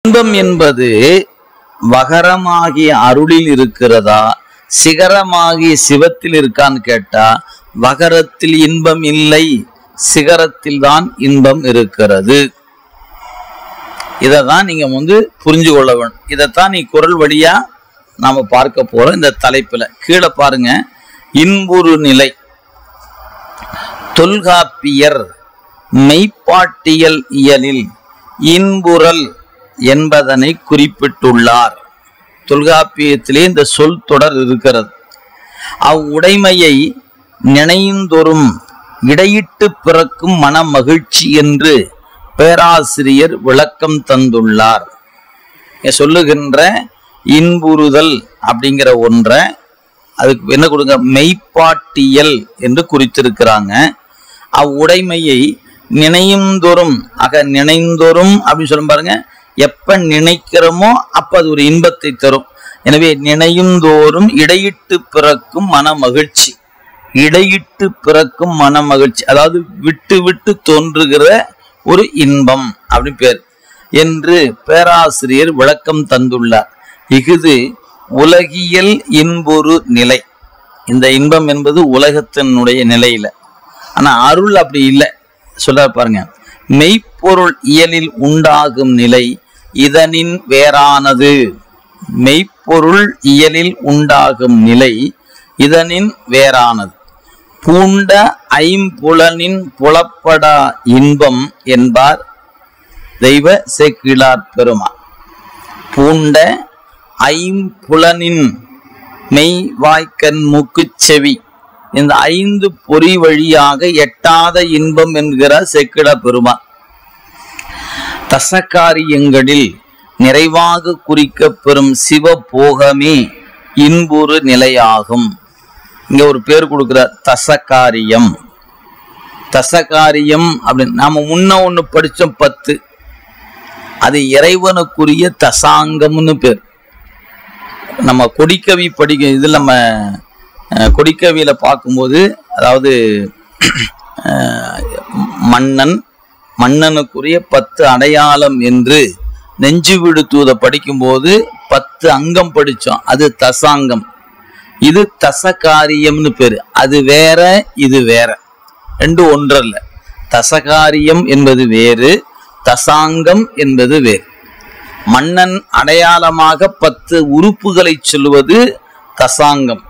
இன்பம் என்பது வகரமாகிய அருளில் இருக்கிறதா சிகரமாகிய சிவத்தில் இருக்கான்னு கேட்டா வகரத்தில் இன்பம் இல்லை சிகரத்தில் தான் இன்பம் இருக்கிறது இதை தான் நீங்க வந்து புரிஞ்சு கொள்ள வேண்டும் இதைத்தான் நீ குரல் வழியா நாம பார்க்க போறோம் இந்த தலைப்புல கீழே பாருங்க இன்புறு நிலை தொல்காப்பியர் மெய்ப்பாட்டியல் இயலில் இன்புறல் என்பதனை குறிப்பிட்டுள்ளார் தொல்காப்பியத்திலே இந்த சொல் தொடர் இருக்கிறது அவ்வுடைமையை நினைந்தொரும் இடையிட்டு பிறக்கும் மன மகிழ்ச்சி என்று பேராசிரியர் விளக்கம் தந்துள்ளார் இங்க சொல்லுகின்ற இன்புறுதல் அப்படிங்கிற ஒன்றை அதுக்கு என்ன கொடுங்க மெய்ப்பாட்டியல் என்று குறித்திருக்கிறாங்க அவ்வுடைமையை நினையுந்தோறும் ஆக நினைந்தோறும் அப்படின்னு சொல்லும் பாருங்க எப்ப நினைக்கிறோமோ அப்ப அது ஒரு இன்பத்தை தரும் எனவே நினையுந்தோறும் இடையிட்டு பிறக்கும் மன மகிழ்ச்சி இடையிட்டு பிறக்கும் மன மகிழ்ச்சி அதாவது விட்டு விட்டு தோன்றுகிற ஒரு இன்பம் அப்படின்னு பேர் என்று பேராசிரியர் விளக்கம் தந்துள்ளார் இஃது உலகியல் இன்பொரு நிலை இந்த இன்பம் என்பது உலகத்தினுடைய நிலையில ஆனா அருள் அப்படி இல்லை சொல்ல பாருங்க மெய்ப்பொருள் இயலில் உண்டாகும் நிலை இதனின் வேறானது மெய்ப்பொருள் இயலில் உண்டாகும் நிலை இதனின் வேறானது பூண்ட ஐம்புலனின் புலப்படா இன்பம் என்பார் தெய்வ சேக்கிழார் பெருமான் பூண்ட ஐம்புலனின் மெய் வாய்க்கண் மூக்குச் செவி இந்த ஐந்து பொறி வழியாக எட்டாத இன்பம் என்கிறார் செக்கிட பெருமான் தசகாரியங்களில் நிறைவாக குறிக்கப் பெறும் சிவ போகமே இன்புறு நிலையாகும் இங்க ஒரு பேர் கொடுக்கிறார் தசகாரியம் தசகாரியம் அப்படின்னு நாம முன்ன ஒண்ணு படிச்சோம் பத்து அது இறைவனுக்குரிய தசாங்கம்னு பேர் நம்ம கொடிக்கவி படிக்க இதில் நம்ம அஹ், கொடிக்கவியில பார்க்கும்போது அதாவது அஹ், மன்னன் மன்னனுக்குரிய பத்து அடையாளம் என்று நெஞ்சு விடுத்துவதை படிக்கும்போது பத்து அங்கம் படிச்சோம் அது தசாங்கம் இது தசகாரியம்னு பேரு அது வேற இது வேற ரெண்டு ஒன்றல்ல தசகாரியம் என்பது வேறு தசாங்கம் என்பது வேறு மன்னன் அடையாளமாக பத்து உறுப்புகளை சொல்லுவது தசாங்கம்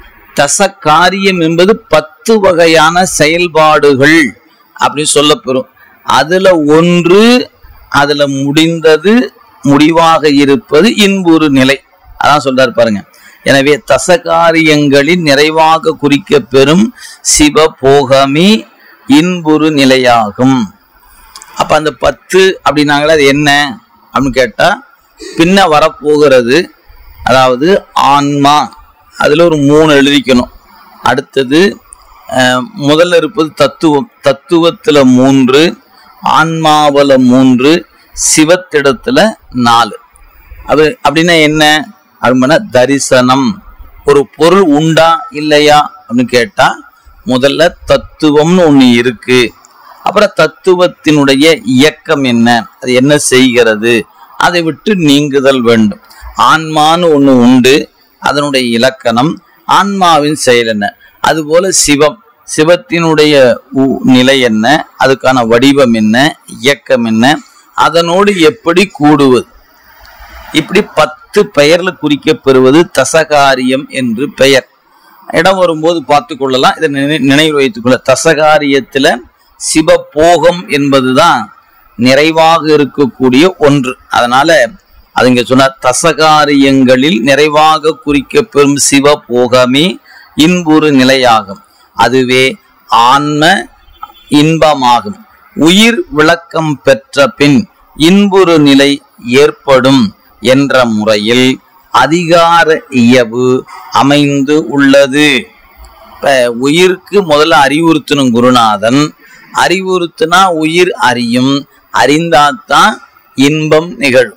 தசகாரியம் என்பது பத்து வகையான செயல்பாடுகள் அப்படின்னு சொல்லப்பெறும் அதுல ஒன்று அதுல முடிந்தது முடிவாக இருப்பது இன்புறு நிலை அதான் சொல்றாரு பாருங்க எனவே தசகாரியங்களில் நிறைவாக குறிக்க பெறும் சிவ போகமே இன்புறு நிலையாகும் அப்ப அந்த பத்து அப்படின்னாங்களே அது என்ன அப்படின்னு கேட்டா பின்ன வரப்போகிறது அதாவது ஆன்மா அதுல ஒரு மூணு எழுதிக்கணும் அடுத்தது அஹ், முதல்ல இருப்பது தத்துவம் தத்துவத்துல மூன்று ஆன்மாவுல மூன்று சிவத்திடத்துல நாலு அது அப்படின்னா என்ன அப்படின்னா தரிசனம் ஒரு பொருள் உண்டா இல்லையா அப்படின்னு கேட்டா முதல்ல தத்துவம்னு ஒண்ணு இருக்கு அப்புறம் தத்துவத்தினுடைய இயக்கம் என்ன அது என்ன செய்கிறது அதை விட்டு நீங்குதல் வேண்டும் ஆன்மான்னு ஒண்ணு உண்டு அதனுடைய இலக்கணம் ஆன்மாவின் செயல் என்ன அதுபோல சிவம் சிவத்தினுடைய உ- நிலை என்ன அதுக்கான வடிவம் என்ன இயக்கம் என்ன அதனோடு எப்படி கூடுவது இப்படி பத்து பெயர்ல குறிக்கப்பெறுவது தசகாரியம் என்று பெயர் இடம் வரும்போது பார்த்து கொள்ளலாம் இதை நினை- நினைவில் வைத்துக் கொள்ள தசகாரியத்துல சிவபோகம் என்பதுதான் நிறைவாக இருக்கக்கூடிய ஒன்று அதனால அது இங்க சொன்னார் தசகாரியங்களில் நிறைவாக குறிக்கப்பெறும் சிவபோகமே இன்புறு நிலையாகும் அதுவே ஆன்ம இன்பமாகும் உயிர் விளக்கம் பெற்ற பின் இன்புறு நிலை ஏற்படும் என்ற முறையில் அதிகார இயவு அமைந்து உள்ளது இப்ப உயிருக்கு முதல்ல அறிவுறுத்தணும் குருநாதன் அறிவுறுத்தினா உயிர் அறியும் அறிந்தாதான் இன்பம் நிகழும்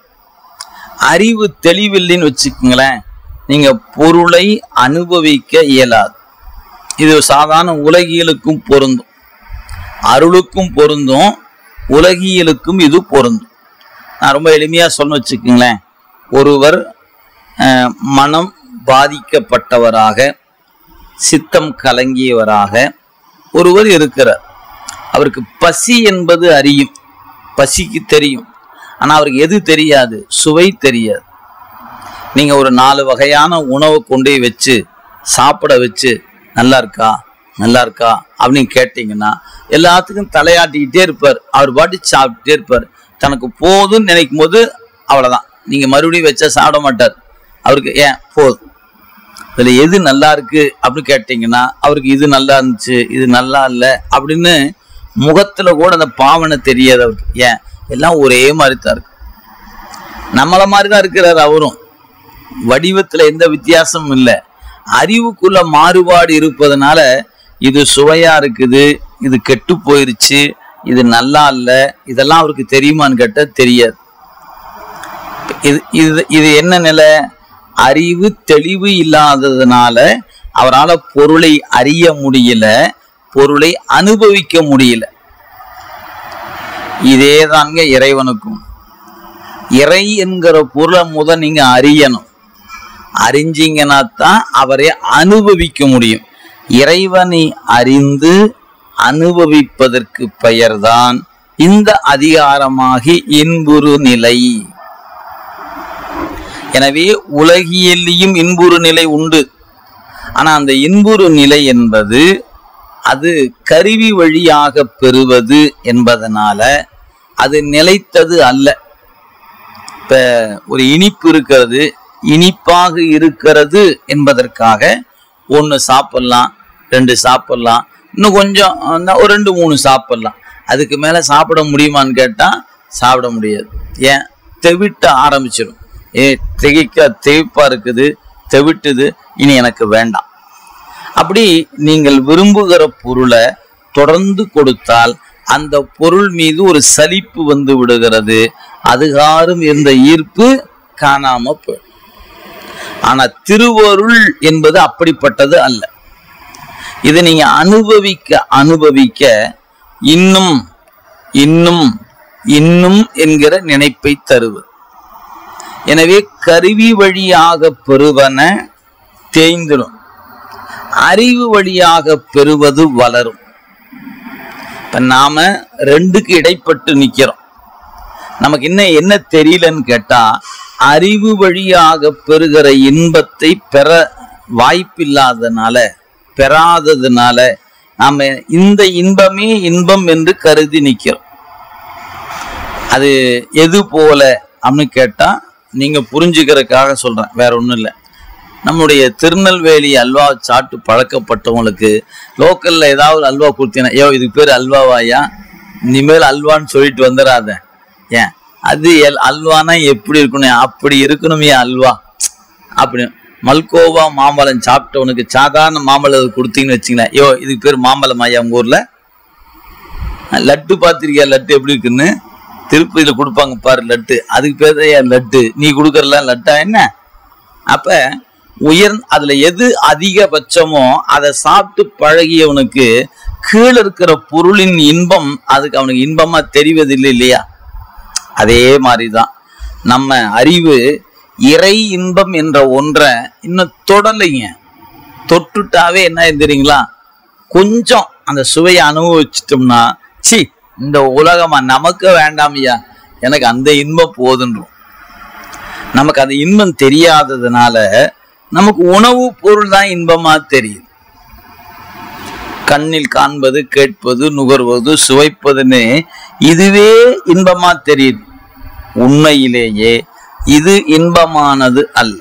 அறிவு தெளிவில்லைன்னு வச்சுக்கோங்களேன் நீங்க பொருளை அனுபவிக்க இயலாது இது சாதாரண உலகியலுக்கும் பொருந்தும் அருளுக்கும் பொருந்தும் உலகியலுக்கும் இது பொருந்தும் நான் ரொம்ப எளிமையா சொன்ன வச்சுக்கோங்களேன் ஒருவர் அஹ், மனம் பாதிக்கப்பட்டவராக சித்தம் கலங்கியவராக ஒருவர் இருக்கிறார் அவருக்கு பசி என்பது அறியும் பசிக்கு தெரியும் ஆனா அவருக்கு எது தெரியாது சுவை தெரியாது நீங்க ஒரு நாலு வகையான உணவை கொண்டு போய் வச்சு சாப்பிட வச்சு நல்லா இருக்கா நல்லா இருக்கா அப்படின்னு கேட்டீங்கன்னா எல்லாத்துக்கும் தலையாட்டிக்கிட்டே இருப்பார் அவர் பாட்டு சாப்பிட்டுட்டே இருப்பார் தனக்கு போதும்னு நினைக்கும் போது அவ்வளவுதான் நீங்க மறுபடியும் வச்சா சாப்பிட மாட்டார் அவருக்கு ஏன் போதும் இதுல எது நல்லா இருக்கு அப்படின்னு கேட்டீங்கன்னா அவருக்கு இது நல்லா இருந்துச்சு இது நல்லா இல்லை அப்படின்னு முகத்துல கூட அந்த பாவனை தெரியாது அவருக்கு ஏன் எல்லாம் ஒரே மாதிரி தான் இருக்கு நம்மள மாதிரி தான் இருக்கிறார் அவரும் வடிவத்துல எந்த வித்தியாசமும் இல்லை அறிவுக்குள்ள மாறுபாடு இருப்பதனால இது சுவையா இருக்குது இது கெட்டு போயிருச்சு இது நல்லா இல்லை இதெல்லாம் அவருக்கு தெரியுமான்னு கேட்டா தெரியாது இது இது இது என்ன நிலை அறிவு தெளிவு இல்லாததுனால அவரால் பொருளை அறிய முடியல பொருளை அனுபவிக்க முடியல இதே தாங்க இறைவனுக்கும் இறை என்கிற பொருளை முத நீங்க அறியணும் அறிஞ்சீங்கன்னா தான் அவரை அனுபவிக்க முடியும் இறைவனை அறிந்து அனுபவிப்பதற்கு பெயர்தான் இந்த அதிகாரமாகி இன்புறு நிலை எனவே உலகியல்லையும் இன்புறு நிலை உண்டு ஆனா அந்த இன்புறு நிலை என்பது அது கருவி வழியாக பெறுவது என்பதனால அது நிலைத்தது அல்ல இப்ப ஒரு இனிப்பு இருக்கிறது இனிப்பாக இருக்கிறது என்பதற்காக ஒன்று சாப்பிடலாம் ரெண்டு சாப்பிடலாம் இன்னும் கொஞ்சம் இன்னும் ஒரு ரெண்டு மூணு சாப்பிடலாம் அதுக்கு மேலே சாப்பிட முடியுமான்னு கேட்டால் சாப்பிட முடியாது ஏன் தெவிட்ட ஆரம்பிச்சிடும் ஏ திகைக்க தெவிப்பா இருக்குது தெவிட்டுது இனி எனக்கு வேண்டாம் அப்படி நீங்கள் விரும்புகிற பொருளை தொடர்ந்து கொடுத்தால் அந்த பொருள் மீது ஒரு சலிப்பு வந்து விடுகிறது அதுகாரும் இருந்த ஈர்ப்பு காணாம போயிடும் ஆனா திருவருள் என்பது அப்படிப்பட்டது அல்ல இதை நீங்க அனுபவிக்க அனுபவிக்க இன்னும் இன்னும் இன்னும் என்கிற நினைப்பை தருவது எனவே கருவி வழியாக பெறுவன தேய்ந்திடும் அறிவு வழியாக பெறுவது வளரும் இப்ப நாம ரெண்டுக்கு இடைப்பட்டு நிக்கிறோம் நமக்கு இன்னும் என்ன தெரியலன்னு கேட்டா அறிவு வழியாக பெறுகிற இன்பத்தை பெற வாய்ப்பில்லாதனால பெறாததுனால நாம இந்த இன்பமே இன்பம் என்று கருதி நிக்கிறோம் அது எது போல அப்படின்னு கேட்டா நீங்க புரிஞ்சுக்கிறதுக்காக சொல்றேன் வேற ஒண்ணும் இல்லை நம்முடைய திருநெல்வேலி அல்வா சாப்பிட்டு பழக்கப்பட்டவங்களுக்கு லோக்கல்ல ஏதாவது அல்வா கொடுத்தீங்கன்னா ஐயோ இதுக்கு பேர் அல்வாவாயா இனிமேல் அல்வான்னு சொல்லிட்டு வந்துடாத ஏன் அது எல் அல்வானா எப்படி இருக்கணும் அப்படி இருக்கணுமே அல்வா அப்படி மல்கோவா மாம்பழம் சாப்பிட்டவனுக்கு சாதாரண மாம்பழம் கொடுத்தீங்கன்னு வச்சுங்களேன் ஐயோ இதுக்கு பேர் மாம்பழம் ஐயா உங்க ஊர்ல லட்டு பார்த்திருக்கியா லட்டு எப்படி இருக்குன்னு திருப்பதியில கொடுப்பாங்க பாரு லட்டு அதுக்கு பேர் தான் ஏன் லட்டு நீ கொடுக்கறலாம் லட்டா என்ன அப்ப உயர் அதுல எது அதிகபட்சமோ அதை சாப்பிட்டு பழகியவனுக்கு கீழே இருக்கிற பொருளின் இன்பம் அதுக்கு அவனுக்கு இன்பமா தெரிவதில்லை இல்லையா அதே மாதிரிதான் நம்ம அறிவு இறை இன்பம் என்ற ஒன்றை இன்னும் தொடலைங்க தொட்டுட்டாவே என்ன தெரியுங்களா கொஞ்சம் அந்த சுவையை அனுபவிச்சிட்டோம்னா சி இந்த உலகமா நமக்கு வேண்டாமையா எனக்கு அந்த இன்பம் போதுன்றோம் நமக்கு அந்த இன்பம் தெரியாததுனால நமக்கு உணவு பொருள் தான் இன்பமா தெரியுது கண்ணில் காண்பது கேட்பது நுகர்வது சுவைப்பதுன்னு இதுவே இன்பமா தெரியுது உண்மையிலேயே இது இன்பமானது அல்ல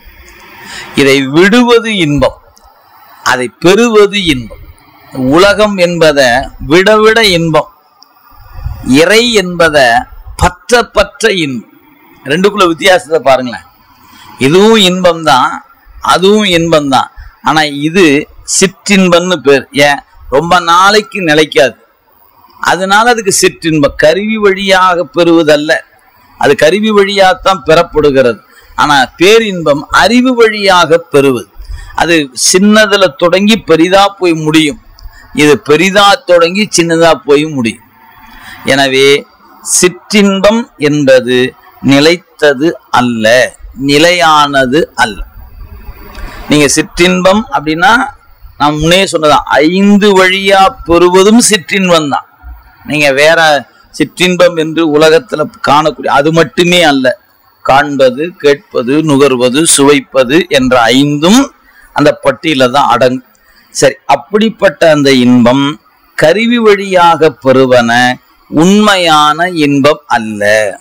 இதை விடுவது இன்பம் அதை பெறுவது இன்பம் உலகம் என்பதை விட விட இன்பம் இறை என்பதை பற்ற பற்ற இன்பம் ரெண்டுக்குள்ள வித்தியாசத்தை பாருங்களேன் இதுவும் இன்பம் தான் அதுவும் இன்பம் தான் ஆனா இது சிற்றின்பம்னு பேர் ஏன் ரொம்ப நாளைக்கு நிலைக்காது அதனால அதுக்கு சிற்றின்பம் கருவி வழியாக பெறுவதல்ல அது கருவி வழியாகத்தான் பெறப்படுகிறது ஆனா பேரின்பம் அறிவு வழியாக பெறுவது அது சின்னதுல தொடங்கி பெரிதா போய் முடியும் இது பெரிதா தொடங்கி சின்னதா போய் முடியும் எனவே சிற்றின்பம் என்பது நிலைத்தது அல்ல நிலையானது அல்ல நீங்க சிற்றின்பம் அப்படின்னா நான் முன்னே சொன்னதான் ஐந்து வழியா பெறுவதும் சிற்றின்பம் தான் நீங்க வேற சிற்றின்பம் என்று உலகத்துல காணக்கூடிய அது மட்டுமே அல்ல காண்பது கேட்பது நுகர்வது சுவைப்பது என்ற ஐந்தும் அந்த பட்டியல தான் அடங்கும் சரி அப்படிப்பட்ட அந்த இன்பம் கருவி வழியாக பெறுவன உண்மையான இன்பம் அல்ல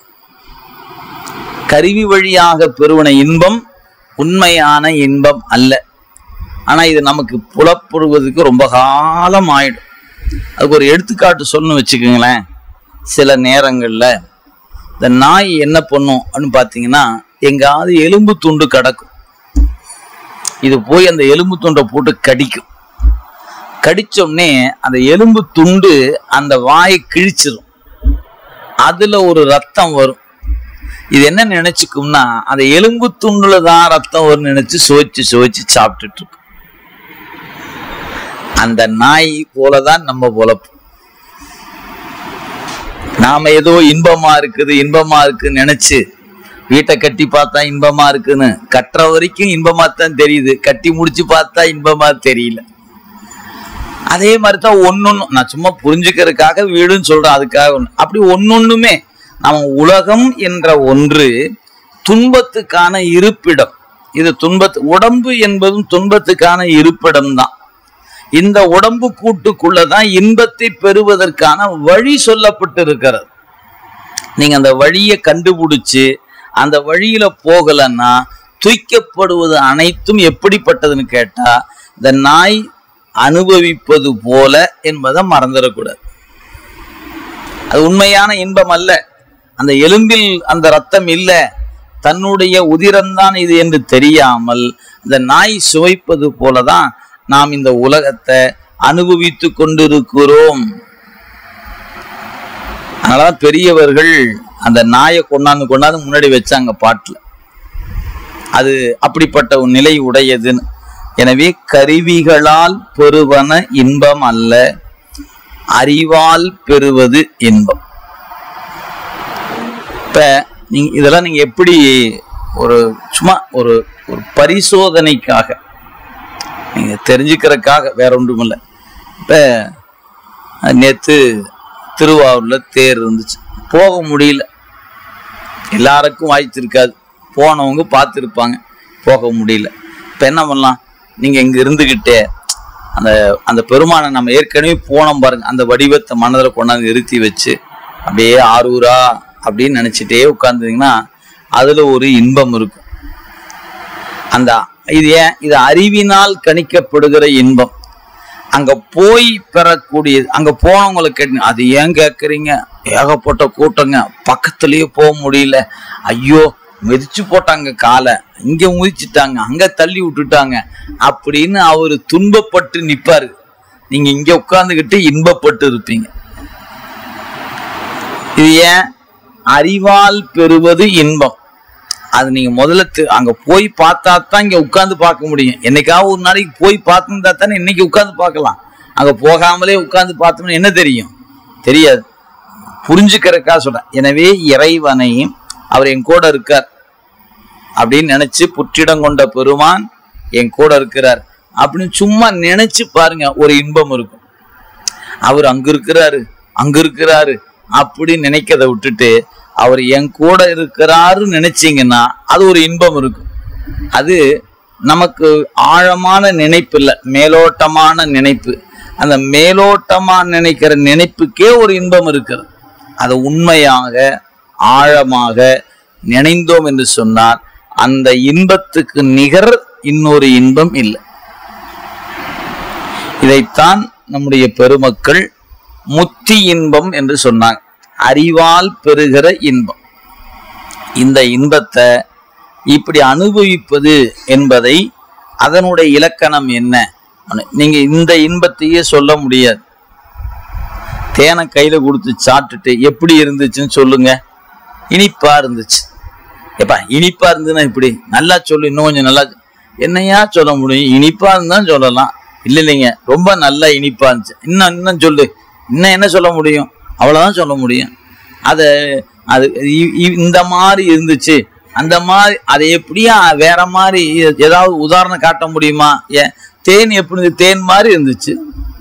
கருவி வழியாக பெறுவன இன்பம் உண்மையான இன்பம் அல்ல ஆனா இது நமக்கு புலப்படுவதற்கு ரொம்ப காலம் ஆயிடும் அதுக்கு ஒரு எடுத்துக்காட்டு சொல்லணும் வச்சுக்கோங்களேன் சில நேரங்கள்ல இந்த நாய் என்ன பண்ணும் அப்படின்னு பார்த்தீங்கன்னா எங்காவது எலும்பு துண்டு கிடக்கும் இது போய் அந்த எலும்பு துண்டை போட்டு கடிக்கும் கடிச்சோடனே அந்த எலும்பு துண்டு அந்த வாயை கிழிச்சிரும் அதுல ஒரு ரத்தம் வரும் இது என்ன நினைச்சுக்கும்னா அந்த எலும்பு துண்டுல தான் ரத்தம் வரும் நினைச்சு சுவைச்சு சுவைச்சு சாப்பிட்டுட்டு இருக்கும் அந்த நாய் போலதான் நம்ம பொழப்பு நாம ஏதோ இன்பமா இருக்குது இன்பமா இருக்குன்னு நினைச்சு வீட்டை கட்டி பார்த்தா இன்பமா இருக்குன்னு கட்டுற வரைக்கும் இன்பமா தான் தெரியுது கட்டி முடிச்சு பார்த்தா இன்பமா தெரியல அதே மாதிரி தான் ஒன்னொன்னு நான் சும்மா புரிஞ்சுக்கிறதுக்காக வீடுன்னு சொல்றேன் அதுக்காக ஒண்ணு அப்படி ஒன்னொன்னுமே நம்ம உலகம் என்ற ஒன்று துன்பத்துக்கான இருப்பிடம் இது துன்பத்து உடம்பு என்பதும் துன்பத்துக்கான இருப்பிடம் தான் இந்த உடம்பு கூட்டுக்குள்ளதான் இன்பத்தை பெறுவதற்கான வழி சொல்லப்பட்டு இருக்கிறது நீங்க அந்த வழியை கண்டுபிடிச்சு அந்த வழியில போகலன்னா தூய்க்கப்படுவது அனைத்தும் எப்படிப்பட்டதுன்னு கேட்டா இந்த நாய் அனுபவிப்பது போல என்பதை மறந்துடக்கூடாது அது உண்மையான இன்பம் அல்ல அந்த எலும்பில் அந்த ரத்தம் இல்லை தன்னுடைய உதிரம்தான் இது என்று தெரியாமல் இந்த நாய் சுவைப்பது போலதான் நாம் இந்த உலகத்தை அனுபவித்து கொண்டிருக்கிறோம் அதனாலதான் பெரியவர்கள் அந்த நாயை கொண்டாந்து கொண்டாந்து முன்னாடி வச்சாங்க பாட்டுல அது அப்படிப்பட்ட ஒரு நிலை உடையதுன்னு எனவே கருவிகளால் பெறுவன இன்பம் அல்ல அறிவால் பெறுவது இன்பம் இப்ப நீங்க இதெல்லாம் நீங்க எப்படி ஒரு சும்மா ஒரு ஒரு பரிசோதனைக்காக நீங்க தெரிஞ்சுக்கிறதுக்காக வேற ஒன்றும் இல்லை இப்ப நேத்து திருவாரூர்ல தேர் இருந்துச்சு போக முடியல எல்லாருக்கும் வாய்ப்பு இருக்காது போனவங்க பார்த்துருப்பாங்க போக முடியல இப்போ என்ன பண்ணலாம் நீங்க இங்க இருந்துகிட்டே அந்த அந்த பெருமானை நம்ம ஏற்கனவே போனோம் பாருங்க அந்த வடிவத்தை மனதில் கொண்டாந்து நிறுத்தி வச்சு அப்படியே ஆரூரா அப்படின்னு நினைச்சிட்டே உட்கார்ந்தீங்கன்னா அதுல ஒரு இன்பம் இருக்கும் அந்த இது ஏன் இது அறிவினால் கணிக்கப்படுகிற இன்பம் அங்க போய் பெறக்கூடியது அங்க போனவங்களுக்கு கேட்டு அது ஏன் கேட்குறீங்க ஏகப்பட்ட கூட்டங்க பக்கத்துலயே போக முடியல ஐயோ மிதிச்சு போட்டாங்க காலை இங்க முதிச்சிட்டாங்க அங்க தள்ளி விட்டுட்டாங்க அப்படின்னு அவரு துன்பப்பட்டு நிப்பாரு நீங்க இங்க உட்கார்ந்துகிட்டு இன்பப்பட்டு இருப்பீங்க இது ஏன் அறிவால் பெறுவது இன்பம் அது நீங்க முதல்ல தெ- அங்க போய் பார்த்தா தான் இங்க உட்கார்ந்து பார்க்க முடியும் என்னைக்காவது ஒரு நாளைக்கு போய் பார்த்துருந்தா தானே இன்னைக்கு உட்கார்ந்து பார்க்கலாம் அங்க போகாமலே உட்கார்ந்து பார்த்தோம்னா என்ன தெரியும் தெரியாது புரிஞ்சுக்கிறக்கா சொல்றேன் எனவே இறைவனை அவர் என் கூட இருக்கார் அப்படின்னு நினைச்சு புற்றிடம் கொண்ட பெருமான் என் கூட இருக்கிறார் அப்படின்னு சும்மா நினைச்சு பாருங்க ஒரு இன்பம் இருக்கும் அவர் அங்க இருக்கிறாரு அங்க இருக்கிறாரு அப்படி நினைக்கிறத விட்டுட்டு அவர் என் கூட இருக்கிறாருன்னு நினைச்சீங்கன்னா அது ஒரு இன்பம் இருக்கும் அது நமக்கு ஆழமான நினைப்பு இல்லை மேலோட்டமான நினைப்பு அந்த மேலோட்டமா நினைக்கிற நினைப்புக்கே ஒரு இன்பம் இருக்கிறது அதை உண்மையாக ஆழமாக நினைந்தோம் என்று சொன்னார் அந்த இன்பத்துக்கு நிகர் இன்னொரு இன்பம் இல்லை இதைத்தான் நம்முடைய பெருமக்கள் முத்தி இன்பம் என்று சொன்னாங்க அறிவால் பெறுகிற இன்பம் இந்த இன்பத்தை இப்படி அனுபவிப்பது என்பதை அதனுடைய இலக்கணம் என்ன நீங்க இந்த இன்பத்தையே சொல்ல முடியாது தேனை கையில கொடுத்து சாப்பிட்டுட்டு எப்படி இருந்துச்சுன்னு சொல்லுங்க இனிப்பா இருந்துச்சு எப்பா இனிப்பா இருந்ததுன்னா இப்படி நல்லா சொல்லு இன்னும் கொஞ்சம் நல்லா சொ- என்னையா சொல்ல முடியும் இனிப்பா இருந்தா சொல்லலாம் இல்ல இல்லைங்க ரொம்ப நல்லா இனிப்பா இருந்துச்சு இன்னும் இன்னும் சொல்லு இன்னும் என்ன சொல்ல முடியும் அவ்வளவுதான் சொல்ல முடியும் அது அது இ- இ- இந்த மாதிரி இருந்துச்சு அந்த மாதிரி அதை எப்படியா வேற மாதிரி ஏதாவது உதாரணம் காட்ட முடியுமா ஏன் தேன் எப்படி இருந்துச்சு? தேன் மாதிரி இருந்துச்சு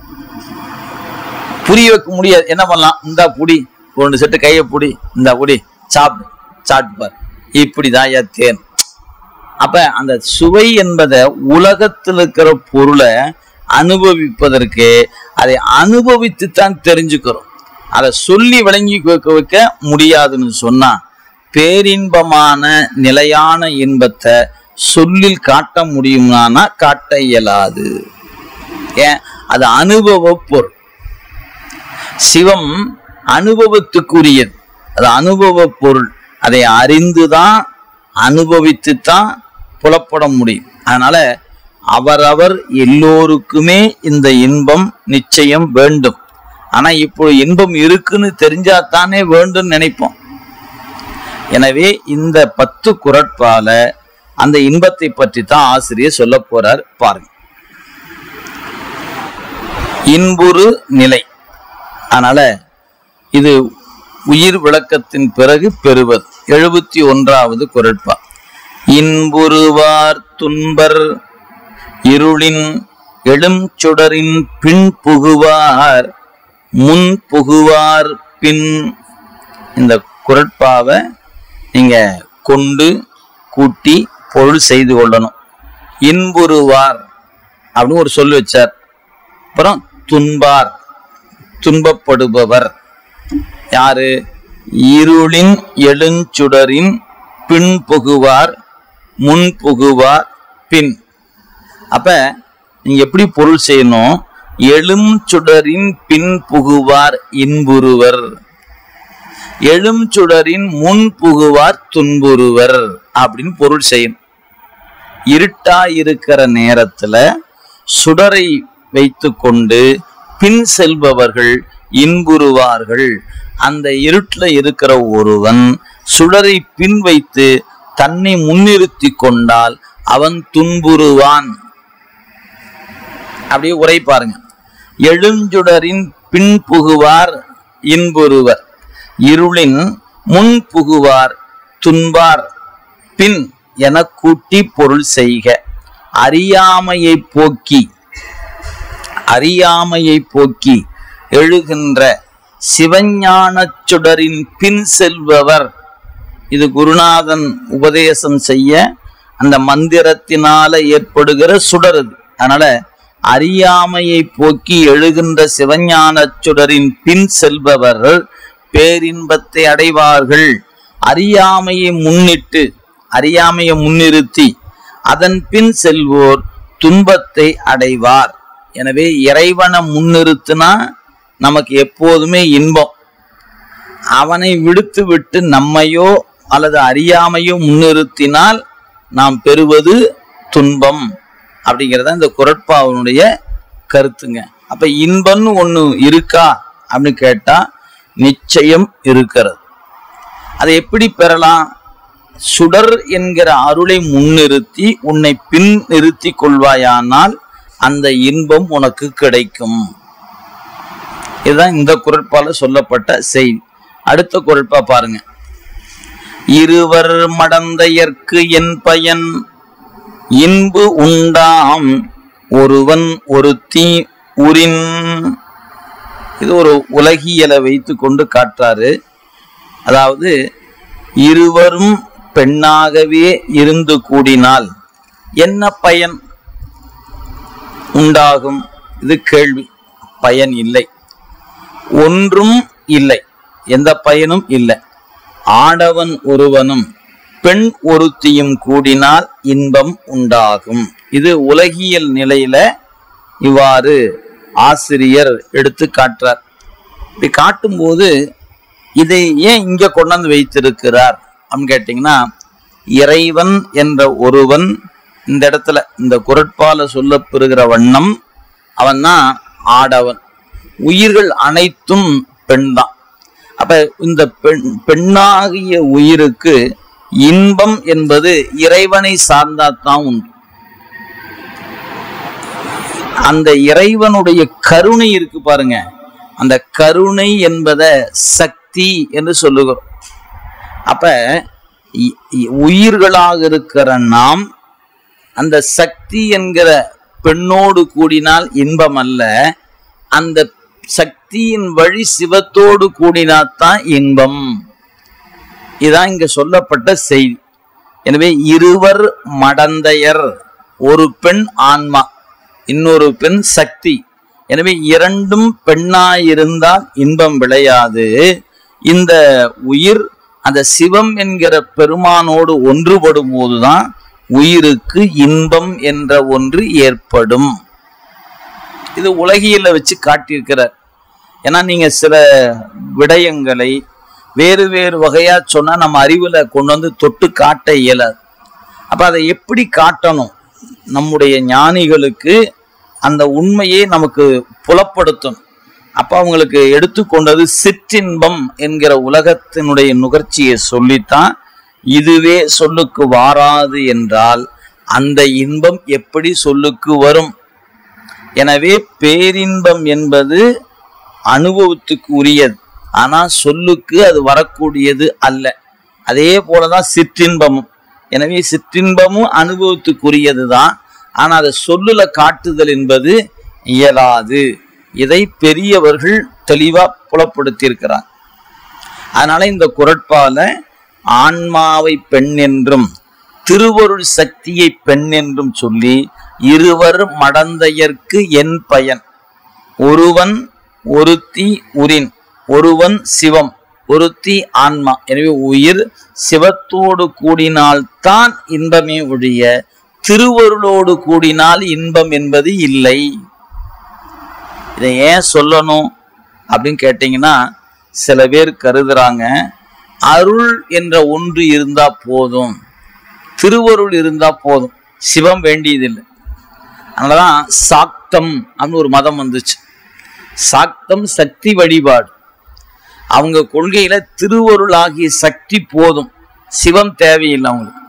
புரிய வைக்க முடியாது என்ன பண்ணலாம் இந்த புடி ஒன்று செட்டு கையை புடி இந்த புடி சாப்பிடு சாப்பிட்டு பார் இப்படிதான் ஐயா தேன் அப்ப அந்த சுவை என்பதை உலகத்தில் இருக்கிற பொருளை அனுபவிப்பதற்கு அதை அனுபவித்து தான் தெரிஞ்சுக்கிறோம் அதை சொல்லி விளங்கி வைக்க வைக்க முடியாதுன்னு சொன்னா பேரின்பமான நிலையான இன்பத்தை சொல்லில் காட்ட முடியுமானா காட்ட இயலாது ஏன் அது அனுபவ பொருள் சிவம் அனுபவத்துக்குரியது அது அனுபவ பொருள் அதை அறிந்துதான் அனுபவித்துத்தான் புலப்பட முடியும் அதனால அவரவர் எல்லோருக்குமே இந்த இன்பம் நிச்சயம் வேண்டும் ஆனா இப்போ இன்பம் இருக்குன்னு தெரிஞ்சாத்தானே வேண்டும் நினைப்போம் எனவே இந்த பத்து குரட்பால அந்த இன்பத்தை பற்றி தான் ஆசிரியர் சொல்ல போறார் பாருங்க இன்புறு நிலை அதனால இது உயிர் விளக்கத்தின் பிறகு பெறுவது எழுபத்தி ஒன்றாவது குரட்பா இன்புறுவார் துன்பர் இருளின் எழும் சுடரின் பின் புகுவார் முன் புகுவார் பின் இந்த குரட்பாவை நீங்க கொண்டு கூட்டி பொருள் செய்து கொள்ளணும் இன்புறுவார் அப்படின்னு ஒரு சொல் வச்சார் அப்புறம் துன்பார் துன்பப்படுபவர் யாரு இருளின் எழுஞ்சுடரின் பின் புகுவார் முன் புகுவார் பின் அப்ப நீங்க எப்படி பொருள் செய்யணும் எழும் சுடரின் பின் புகுவார் இன்புறுவர் எழும் சுடரின் முன் புகுவார் துன்புறுவர் அப்படின்னு பொருள் செய்யணும் இருட்டா இருக்கிற நேரத்துல சுடரை வைத்துக்கொண்டு பின் செல்பவர்கள் இன்புறுவார்கள் அந்த இருட்டுல இருக்கிற ஒருவன் சுடரை பின் வைத்து தன்னை முன்னிறுத்தி கொண்டால் அவன் துன்புறுவான் அப்படியே உரை பாருங்க எழுஞ்சுடரின் பின் புகுவார் இன்புறுவர் இருளின் முன் புகுவார் துன்பார் பின் என கூட்டி பொருள் செய்க அறியாமையை போக்கி அறியாமையை போக்கி எழுகின்ற சிவஞானச் சுடரின் பின் செல்பவர் இது குருநாதன் உபதேசம் செய்ய அந்த மந்திரத்தினால ஏற்படுகிற சுடர் இது அதனால அறியாமையை போக்கி எழுகின்ற சிவஞானச் சுடரின் பின் செல்பவர் பேரின்பத்தை அடைவார்கள் அறியாமையை முன்னிட்டு அறியாமையை முன்னிறுத்தி அதன் பின் செல்வோர் துன்பத்தை அடைவார் எனவே இறைவனை முன்னிறுத்தினா நமக்கு எப்போதுமே இன்பம் அவனை விடுத்து விட்டு நம்மையோ அல்லது அறியாமையோ முன்னிறுத்தினால் நாம் பெறுவது துன்பம் அப்படிங்கிறத இந்த குரட்பாவனுடைய கருத்துங்க அப்ப இன்பம்னு ஒண்ணு இருக்கா அப்படின்னு கேட்டா நிச்சயம் இருக்கிறது அதை எப்படி பெறலாம் சுடர் என்கிற அருளை முன்னிறுத்தி உன்னை பின் நிறுத்தி கொள்வாயானால் அந்த இன்பம் உனக்கு கிடைக்கும் இதுதான் இந்த குரட்பால சொல்லப்பட்ட செய்தி அடுத்த குரட்பா பாருங்க இருவர் மடந்தையர்க்கு என் பயன் இன்பு உண்டாம் ஒருவன் ஒருத்தி உரின் இது ஒரு உலகியலை வைத்து கொண்டு காட்டுறாரு அதாவது இருவரும் பெண்ணாகவே இருந்து கூடினால் என்ன பயன் உண்டாகும் இது கேள்வி பயன் இல்லை ஒன்றும் இல்லை எந்த பயனும் இல்லை ஆடவன் ஒருவனும் பெண் ஒருத்தியும் கூடினால் இன்பம் உண்டாகும் இது உலகியல் நிலையில இவ்வாறு ஆசிரியர் எடுத்து காட்டுறார் இப்படி காட்டும்போது இதை ஏன் இங்க கொண்டாந்து வைத்திருக்கிறார் அப்படின்னு கேட்டீங்கன்னா இறைவன் என்ற ஒருவன் இந்த இடத்துல இந்த குரட்பால சொல்லப்பெறுகிற வண்ணம் அவன் தான் ஆடவன் உயிர்கள் அனைத்தும் பெண் தான் அப்ப இந்த பெண் பெண்ணாகிய உயிருக்கு இன்பம் என்பது இறைவனை சார்ந்தாதான் உண்டு அந்த இறைவனுடைய கருணை இருக்கு பாருங்க அந்த கருணை என்பத சக்தி சக்தி என்று சொல்லுகிறோம் அப்ப இ- இ- உயிர்களாக இருக்கிற நாம் அந்த சக்தி என்கிற பெண்ணோடு கூடினால் இன்பம் அல்ல அந்த சக்தியின் வழி சிவத்தோடு கூடினாத்தான் இன்பம் இதான் இங்க சொல்லப்பட்ட செய்தி எனவே இருவர் மடந்தையர் ஒரு பெண் ஆன்மா இன்னொரு பெண் சக்தி எனவே இரண்டும் பெண்ணாயிருந்தால் இன்பம் விளையாது இந்த உயிர் அந்த சிவம் என்கிற பெருமானோடு ஒன்றுபடும் போதுதான் உயிருக்கு இன்பம் என்ற ஒன்று ஏற்படும் இது உலகியல வச்சு காட்டியிருக்கிறார் ஏன்னா நீங்க சில விடயங்களை வேறு வேறு வகையா சொன்னா நம்ம அறிவுல கொண்டு வந்து தொட்டு காட்ட இயலாது அப்ப அதை எப்படி காட்டணும் நம்முடைய ஞானிகளுக்கு அந்த உண்மையை நமக்கு புலப்படுத்தணும் அப்ப அவங்களுக்கு எடுத்துக்கொண்டது சிற்றின்பம் என்கிற உலகத்தினுடைய நுகர்ச்சியை சொல்லித்தான் இதுவே சொல்லுக்கு வாராது என்றால் அந்த இன்பம் எப்படி சொல்லுக்கு வரும் எனவே பேரின்பம் என்பது அனுபவத்துக்கு உரியது ஆனா சொல்லுக்கு அது வரக்கூடியது அல்ல அதே போலதான் சிற்றின்பமும் எனவே சிற்றின்பமும் அனுபவத்துக்குரியது தான் ஆனா அதை சொல்லுல காட்டுதல் என்பது இயலாது இதை பெரியவர்கள் தெளிவா புலப்படுத்தியிருக்கிறார் அதனால இந்த குரட்பால ஆன்மாவை பெண் என்றும் திருவருள் சக்தியை பெண் என்றும் சொல்லி இருவர் மடந்தையர்க்கு என் பயன் ஒருவன் ஒருத்தி உரின் ஒருவன் சிவம் ஒருத்தி ஆன்மா எனவே உயிர் சிவத்தோடு கூடினால்தான் இன்பமே ஒழிய திருவருளோடு கூடினால் இன்பம் என்பது இல்லை இதை ஏன் சொல்லணும் அப்படின்னு கேட்டிங்கன்னா சில பேர் கருதுறாங்க அருள் என்ற ஒன்று இருந்தா போதும் திருவருள் இருந்தா போதும் சிவம் வேண்டியதில்லை அதனாலதான் சாக்தம் அப்படின்னு ஒரு மதம் வந்துச்சு சாக்தம் சக்தி வழிபாடு அவங்க கொள்கையில திருவருள் ஆகிய சக்தி போதும் சிவம் தேவையில்லை அவங்களுக்கு